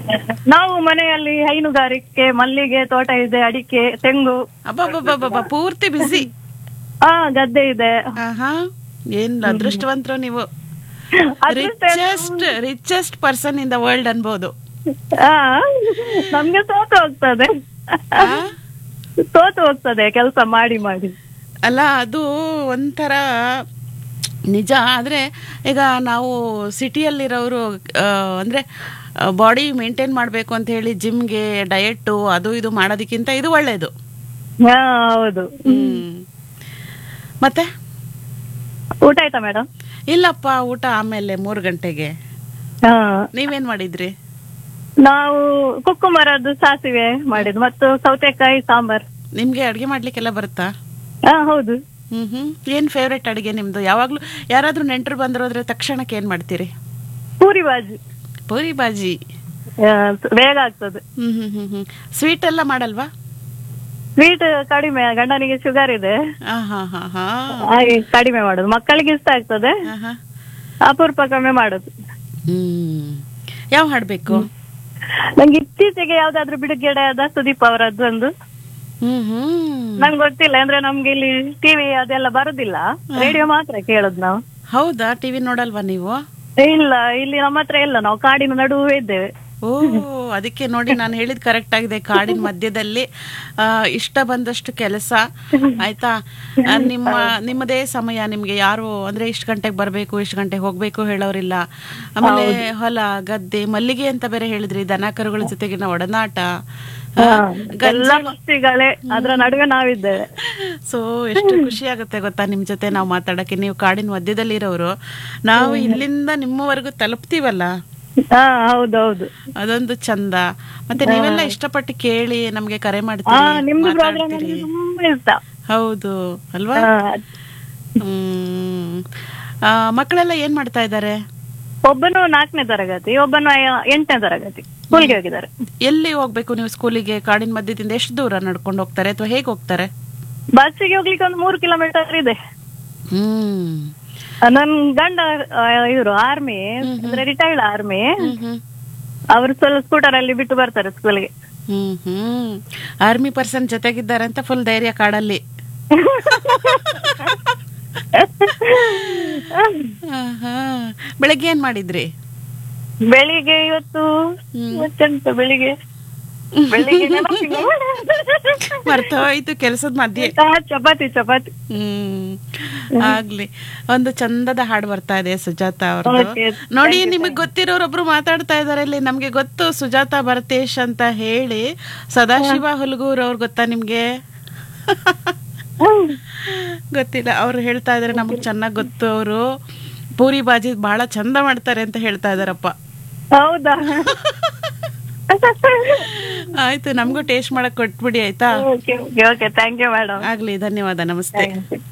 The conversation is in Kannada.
ನಾವು ಮನೆಯಲ್ಲಿ ಹೈನುಗಾರಿಕೆ ಮಲ್ಲಿಗೆ ತೋಟ ಇದೆ ಅಡಿಕೆ ತೆಂಗು ಅಬ್ಬಬ್ಬಬ್ಬಬ್ಬ ಪೂರ್ತಿ ಬಿಸಿ ಹಾ ಗದ್ದೆ ಇದೆ ಆಹಾ ಏನ್ ಅದೃಷ್ಟವಂತರು ನೀವು ಅದೃಷ್ಟ richest richest person in the world ಅನ್ಬೋದು ಹಾ ನಮ್ಗೆ ಸೋತು ಹೋಗ್ತದೆ ಆ? ಸೋತು ಹೋಗ್ತದೆ ಕೆಲಸ ಮಾಡಿ ಮಾಡಿ ಅಲ್ಲ ಅದು ಒಂಥರ ನಿಜ ಆದರೆ ಈಗ ನಾವು ಸಿಟಿಯಲ್ಲಿರೋರು ಅಂದರೆ ಬಾಡಿ ಮೇಂಟೈನ್ ಮಾಡಬೇಕು ಅಂತ ಹೇಳಿ ಜಿಮ್ಗೆ ಡಯೆಟ್ಟು ಅದು ಇದು ಮಾಡೋದಕ್ಕಿಂತ ಇದು ಒಳ್ಳೆಯದು ಹಾ ಹೌದು ಹ್ಮ್. ಮತ್ತೆ ಊಟ ಆಯ್ತಾ ಮೇಡಮ್ ಇಲ್ಲಪ್ಪ ಊಟ ಆಮೇಲೆ ಮೂರು ಗಂಟೆಗೆ ಹಾ ನೀವೇನ್ ಮಾಡಿದ್ರಿ ನಾವು ಕುಕ್ಕುಮರದ್ದು ಸಾಸಿವೆ ಮಾಡಿದ್ದು ಮತ್ತು ಸೌತೆಕಾಯಿ ಸಾಂಬಾರ್ ನಿಮ್ಗೆ ಅಡ್ಗೆ ಮಾಡ್ಲಿಕ್ಕೆಲ್ಲ ಬರುತ್ತಾ ಹಾ ಹೌದು ಹ್ಮ್ ಹ್ಮ್ ಏನ್ ಫೇವ್ರೆಟ್ ಅಡುಗೆ ನಿಮ್ದು ಯಾವಾಗ್ಲೂ ಯಾರಾದ್ರೂ ನೆಂಟರು ಬಂದಿರೋದ್ರೆ ತಕ್ಷಣಕ್ಕೆ ಏನ್ ಮಾಡ್ತೀರಿ ಪೂರಿ ಬಾಜಿ ಪೂರಿ ಬಾಜಿ ಆ, ಬೇಗ ಆಗ್ತದೆ ಹ್ಮ್ ಹ್ಮ್ ಹ್ಮ್ ಹ್ಮ್ ಸ್ವೀಟ್ ಎಲ್ಲ ಮಾಡಲ್ವಾ ಸ್ವೀಟ್ ಕಡಿಮೆ ಗಂಡನಿಗೆ ಶುಗರ್ ಇದೆ ಆ, ಹಾ ಹಾ ಹಾ ಹಾಗೆ ಕಡಿಮೆ ಮಾಡೋದು ಮಕ್ಕಳಿಗೆ ಇಷ್ಟ ಆಗ್ತದೆ ಆಹಾ. ಅಪರೂಪಕ್ಕೊಮ್ಮೆ ಮಾಡೋದು ಹ್ಮ್ ಯಾವ ಹಾಡ್ಬೇಕು ನಂಗೆ ಇತ್ತೀಚೆಗೆ ಯಾವ್ದಾದ್ರು ಬಿಡುಗಡೆ ಸುದೀಪ್ ಅವರದ್ದು ಒಂದು ಹ್ಮ್ ಹ್ಮ್ ನಂಗೆ ಗೊತ್ತಿಲ್ಲ ಅಂದ್ರೆ ನಮ್ಗೆ ಇಲ್ಲಿ ಟಿವಿ ಅದೆಲ್ಲ ಬರುದಿಲ್ಲ ರೇಡಿಯೋ ಮಾತ್ರ ಕೇಳೋದು ನಾವು ಹೌದಾ ಟಿವಿ ನೋಡಲ್ವಾ ನೀವು ಇಲ್ಲ ಇಲ್ಲಿ ನಮ್ಮ ಹತ್ರ ಇಲ್ಲ ನಾವು ಕಾಡಿನ ನಡುವೆ ಇದ್ದೇವೆ ಓ ಅದಕ್ಕೆ ನೋಡಿ ನಾನು ಹೇಳಿದ್ ಕರೆಕ್ಟ್ ಆಗಿದೆ ಕಾಡಿನ ಮಧ್ಯದಲ್ಲಿ ಆ, ಇಷ್ಟ ಬಂದಷ್ಟು ಕೆಲಸ ಆಯ್ತಾ ಆ, ನಿಮ್ಮ ನಿಮ್ಮದೇ ಸಮಯ ನಿಮ್ಗೆ ಯಾರು ಅಂದ್ರೆ ಇಷ್ಟು ಗಂಟೆಗೆ ಬರಬೇಕು ಇಷ್ಟು ಗಂಟೆಗೆ ಹೋಗ್ಬೇಕು ಹೇಳೋರಿಲ್ಲ ಆಮೇಲೆ ಹೊಲ ಗದ್ದೆ ಮಲ್ಲಿಗೆ ಅಂತ ಬೇರೆ ಹೇಳಿದ್ರಿ ದನ ಕರುಗಳ ಜೊತೆಗಿನ ಒಡನಾಟ ಆ, ಎಲ್ಲ ಪಕ್ಷಿಗಳೇ ಅದ್ರ ನಡುವೆ ನಾವಿದ್ದೇವೆ ಸೊ ಎಷ್ಟು ಖುಷಿ ಆಗುತ್ತೆ ಗೊತ್ತಾ ನಿಮ್ ಜೊತೆ ನಾವು ಮಾತಾಡಕ್ಕೆ ನೀವು ಕಾಡಿನ ಮಧ್ಯದಲ್ಲಿ ಇರೋರು ನಾವು ಇಲ್ಲಿಂದ ನಿಮ್ಮವರೆಗೂ ತಲುಪ್ತೀವಲ್ಲ ಹಾ ಹೌದೌದು ಅದೊಂದು ಚಂದ ಮತ್ತೆ ನೀವೆಲ್ಲ ಇಷ್ಟಪಟ್ಟು ಕೇಳಿ ನಮ್ಗೆ ಕರೆ ಹಾ ಮಾಡ್ತೀರಿ ನಿಮ್ದು ಪ್ರೋಗ್ರಾಮ್ ಮಾತಾಡ್ತೀರಿ ತುಂಬಾ ಇಷ್ಟ ಹೌದು ಅಲ್ವಾ ಹಾ. ಹ್ಮ್ ಆ, ಮಕ್ಕಳೆಲ್ಲ ಏನ್ ಮಾಡ್ತಾ ಇದ್ದಾರೆ ಒಬ್ಬನು ನಾಲ್ಕನೇ ತರಗತಿ ಒಬ್ಬನು ಐ- ಎಂಟನೇ ತರಗತಿ ಸ್ಕೂಲ್ಗೆ ಹೋಗಿದ್ದಾರೆ ಎಲ್ಲಿ ಹೋಗ್ಬೇಕು ನೀವು ಸ್ಕೂಲಿಗೆ ಕಾಡಿನ ಮಧ್ಯದಿಂದ ಎಷ್ಟು ದೂರ ನಡ್ಕೊಂಡು ಹೋಗ್ತಾರೆ ಅಥವಾ ಹೇಗೆ ಹೋಗ್ತಾರೆ ಬಸ್ಸಿಗೆ ಹೋಗ್ಲಿಕ್ಕೆ ಒಂದು ಮೂರು ಕಿಲೋಮೀಟರ್ ಇದೆ ಹ್ಮ್ ಆ, ನನ್ ಗಂಡ ಇವರು ಆರ್ಮಿ ಅಂದ್ರೆ ರಿಟೈರ್ಡ್ ಆರ್ಮಿ ಹ್ಮ್ ಹ್ಮ್ ಅವರು ಸ್ವಲ್ಪ ಸ್ಕೂಟರ್ ಅಲ್ಲಿ ಬಿಟ್ಟು ಬರ್ತಾರೆ ಸ್ಕೂಲ್ಗೆ ಹ್ಮ್ ಹ್ಮ್ ಆರ್ಮಿ ಪರ್ಸನ್ ಜೊತೆಗಿದ್ದಾರೆ ಅಂತ ಫುಲ್ ಧೈರ್ಯ ಕಾಡಲ್ಲಿ ಆಹಾ. ಬೆಳಗ್ಗೆ ಏನ್ ಮಾಡಿದ್ರಿ ಬೆಳಿಗ್ಗೆ ಇವತ್ತು ಇವತ್ತೆಂತ ಬೆಳಿಗ್ಗೆ ಬೆಳಿಗ್ಗೆ ನೆನಪಿಲ್ಲ. ಮರ್ತೋಯ್ತು ಕೆಲಸದ ಮಧ್ಯೆ ಆ, ಚಪಾತಿ ಚಪಾತಿ ಹ್ಮ್ ಆಗ್ಲಿ ಒಂದು ಚಂದದ ಹಾಡು ಬರ್ತಾ ಇದೆ ಸುಜಾತ ಅವ್ರದ್ದು Okay, ನೋಡಿ ನಿಮಗ್ ಗೊತ್ತಿರೋರೊಬ್ರು ಮಾತಾಡ್ತಾ ಇದಾರೆ ಇಲ್ಲಿ ನಮ್ಗೆ ಗೊತ್ತು ಸುಜಾತ ಭರತೇಶ್ ಅಂತ ಹೇಳಿ ಸದಾಶಿವ ಹುಲ್ಗೂರ್ ಅವ್ರು ಗೊತ್ತಾ ನಿಮ್ಗೆ ಗೊತ್ತಿಲ್ಲ ಅವ್ರು ಹೇಳ್ತಾ ಇದಾರೆ ನಮಗ್ ಚೆನ್ನಾಗ್ ಗೊತ್ತು ಅವರು ಪೂರಿ ಬಾಜಿ ಬಹಳ ಚಂದ ಮಾಡ್ತಾರೆ ಅಂತ ಹೇಳ್ತಾ ಇದಾರಪ್ಪ ಹೌದಾ ಆಯ್ತು ನಮಗೂ ಟೇಸ್ಟ್ ಮಾಡಕ್ ಕೊಟ್ಬಿಡಿ ಆಯ್ತಾ okay okay okay thank you madam ಆಗ್ಲಿ ಧನ್ಯವಾದ ನಮಸ್ತೆ ಥ್ಯಾಂಕ್ ಯು